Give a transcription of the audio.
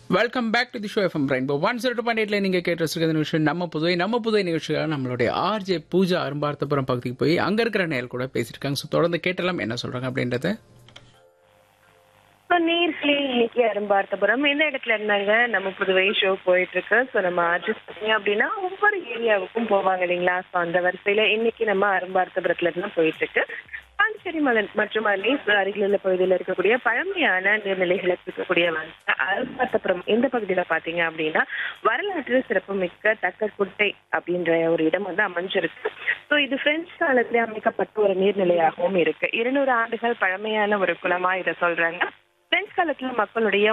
welcome back to the show FM Rainbow one zero two point எயிட்ல நீங்க கேட்டு வச்சிருக்க நிகழ்ச்சி நம்ம புதுவை நம்ம புதுவை நிகழ்ச்சியாக நம்மளுடைய ஆர்ஜே பூஜா அரும்பார்த்தபுரம் பகுதிக்கு போய் அங்க இருக்கிற நேயல் கூட பேசியிருக்காங்க ஸோ தொடர்ந்து கேட்டலாம் என்ன சொல்றாங்க அப்படின்றத ஸோ நீர்ஸ்லி இன்னைக்கு அரும்பார்த்தபுரம் இந்த இடத்துல இருந்தாங்க நம்ம புதுவை ஷோ போயிட்டு இருக்கு ஸோ நம்ம ஆர்டிஸ்ட் பார்த்தீங்க அப்படின்னா ஒவ்வொரு ஏரியாவுக்கும் போவாங்க இல்லைங்களா ஸோ அந்த வரிசையில இன்னைக்கு நம்ம அரும்பார்த்தபுரத்துல இருந்து போயிட்டு இருக்கு பாண்டிச்சேரி மலன் மற்றும் அதனை அருகில் உள்ள பகுதியில் இருக்கக்கூடிய பழமையான நீர்நிலைகளை இருக்கக்கூடிய வந்து அரும்பார்த்தபுரம் இந்த பகுதியில பாத்தீங்க அப்படின்னா வரலாற்று சிறப்புமிக்க தக்கக்குட்டை அப்படின்ற ஒரு இடம் வந்து அமைஞ்சிருக்கு ஸோ இது பிரெஞ்சு காலத்திலே அமைக்கப்பட்ட ஒரு நீர்நிலையாகவும் இருக்கு இருநூறு ஆண்டுகள் பழமையான ஒரு குளமா இதை சொல்றாங்க பிரெஞ்சு காலத்துல மக்களுடைய